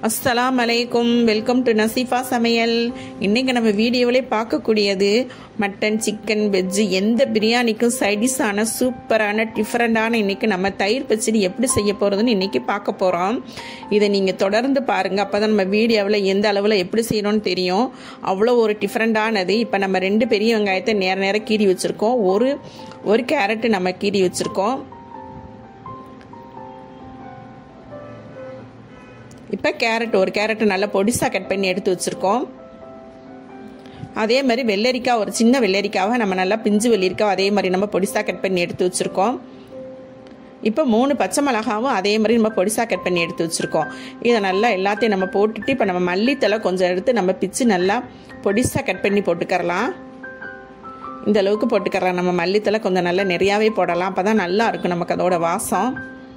அஸ்ஸலாம் அலைக்கும் welcome to நசீஃபா சமையல் இன்னைக்கு நம்ம வீடியோவிலே பார்க்கக்கூடியது மட்டன் சிக்கன் வெஜ்ஜு எந்த பிரியாணிக்கும் சைடிஷான சூப்பரான டிஃப்ரெண்டான இன்னைக்கு நம்ம தயிர் பச்சடி எப்படி செய்ய போகிறதுன்னு இன்னைக்கு பார்க்க போகிறோம் இதை நீங்கள் தொடர்ந்து பாருங்கள் அப்போ தான் நம்ம வீடியோவில் எந்த அளவில் எப்படி செய்யணும்னு தெரியும் அவ்வளோ ஒரு டிஃப்ரெண்டானது இப்போ நம்ம ரெண்டு பெரிய வெங்காயத்தை நேர நேரம் கீறி வச்சுருக்கோம் ஒரு ஒரு கேரட்டு நம்ம கீறி வச்சுருக்கோம் இப்போ கேரட் ஒரு கேரட் நல்லா பொடிசாக கட் பண்ணி எடுத்து வச்சுருக்கோம் அதே மாதிரி வெள்ளரிக்காய் ஒரு சின்ன வெள்ளரிக்காவை நம்ம நல்லா பிஞ்சு வெள்ளரிக்காய் அதே மாதிரி நம்ம பொடிசாக கட் பண்ணி எடுத்து வச்சுருக்கோம் இப்போ மூணு பச்சை மிளகாவும் அதே மாதிரி நம்ம பொடிசாக கட் பண்ணி எடுத்து வச்சுருக்கோம் இதை நல்லா எல்லாத்தையும் நம்ம போட்டுட்டு இப்போ நம்ம மல்லித்தலை கொஞ்சம் எடுத்து நம்ம பிச்சு நல்லா பொடிசாக கட் பண்ணி போட்டுக்கரலாம் இந்த அளவுக்கு போட்டுக்கறலாம் நம்ம மல்லித்தலை கொஞ்சம் நல்லா நிறையாவே போடலாம் அப்போ தான் நல்லா இருக்கும் நமக்கு அதோட வாசம்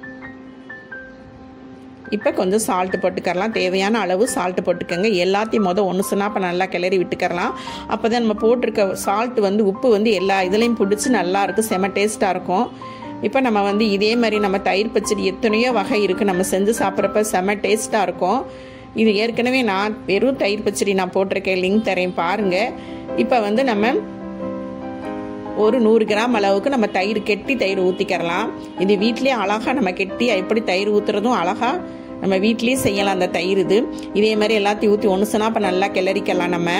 இப்போ கொஞ்சம் சால்ட்டு போட்டுக்கரலாம் தேவையான அளவு சால்ட்டு போட்டுக்கோங்க எல்லாத்தையும் மொதல் ஒன்று சொன்னால் அப்போ நல்லா கிளறி விட்டுக்கரலாம் அப்போ தான் நம்ம போட்டிருக்க சால்ட்டு வந்து உப்பு வந்து எல்லா இதுலேயும் பிடிச்சி நல்லா இருக்கும் செம டேஸ்ட்டாக இருக்கும் இப்போ நம்ம வந்து இதே மாதிரி நம்ம தயிர் பச்சடி எத்தனையோ வகை இருக்குது நம்ம செஞ்சு சாப்பிட்றப்ப செம டேஸ்ட்டாக இருக்கும் இது ஏற்கனவே நான் வெறும் தயிர் பச்சடி நான் போட்டிருக்கேன் லிங்க் தரேன் பாருங்கள் இப்போ வந்து நம்ம ஒரு நூறு கிராம் அளவுக்கு நம்ம தயிர் கெட்டி தயிர் ஊற்றிக்கிறலாம் இது வீட்லேயே அழகாக நம்ம கெட்டி எப்படி தயிர் ஊற்றுறதும் அழகாக நம்ம வீட்லேயே செய்யலாம் அந்த தயிர் இது இதே மாதிரி எல்லாத்தையும் ஊற்றி ஒன்று சொன்னா இப்போ நல்லா கிளறிக்கலாம் நம்ம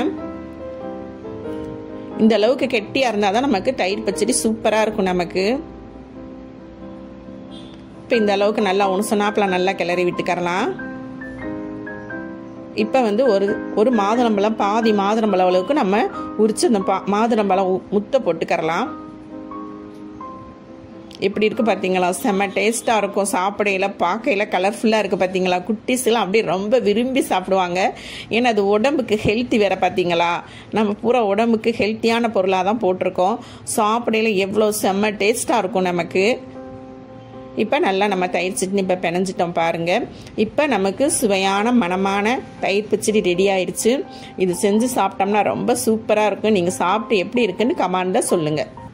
இந்த அளவுக்கு கெட்டியாக இருந்தால் தான் நமக்கு தயிர் பச்சடி சூப்பராக இருக்கும் நமக்கு இப்போ இந்த அளவுக்கு நல்லா ஒன்று சொன்னாப்பில் நல்லா கிளறி விட்டுக்கரலாம் இப்போ வந்து ஒரு ஒரு மாதுளம்பழம் பாதி மாதுளம்பழம் அளவுக்கு நம்ம உரிச்சு அந்த பா மாதுளம்பழம் முத்தை போட்டுக்கரலாம் எப்படி இருக்குது பார்த்தீங்களா செம்ம டேஸ்ட்டாக இருக்கும் சாப்பிடையில பார்க்கையில் கலர்ஃபுல்லாக இருக்குது பார்த்தீங்களா குட்டீஸ்லாம் அப்படியே ரொம்ப விரும்பி சாப்பிடுவாங்க ஏன்னா அது உடம்புக்கு ஹெல்த்தி வேறு பார்த்தீங்களா நம்ம பூரா உடம்புக்கு ஹெல்த்தியான பொருளாக தான் போட்டிருக்கோம் சாப்பிடையில எவ்வளோ செம்ம டேஸ்ட்டாக இருக்கும் நமக்கு இப்போ நல்லா நம்ம தயிர் சட்னி இப்போ பிணைஞ்சிட்டோம் பாருங்கள் இப்போ நமக்கு சுவையான மனமான தயிர் பச்சடி ரெடி ஆயிடுச்சு இது செஞ்சு சாப்பிட்டோம்னா ரொம்ப சூப்பராக இருக்கும் நீங்கள் சாப்பிட்டு எப்படி இருக்குன்னு கமாண்டில் சொல்லுங்கள்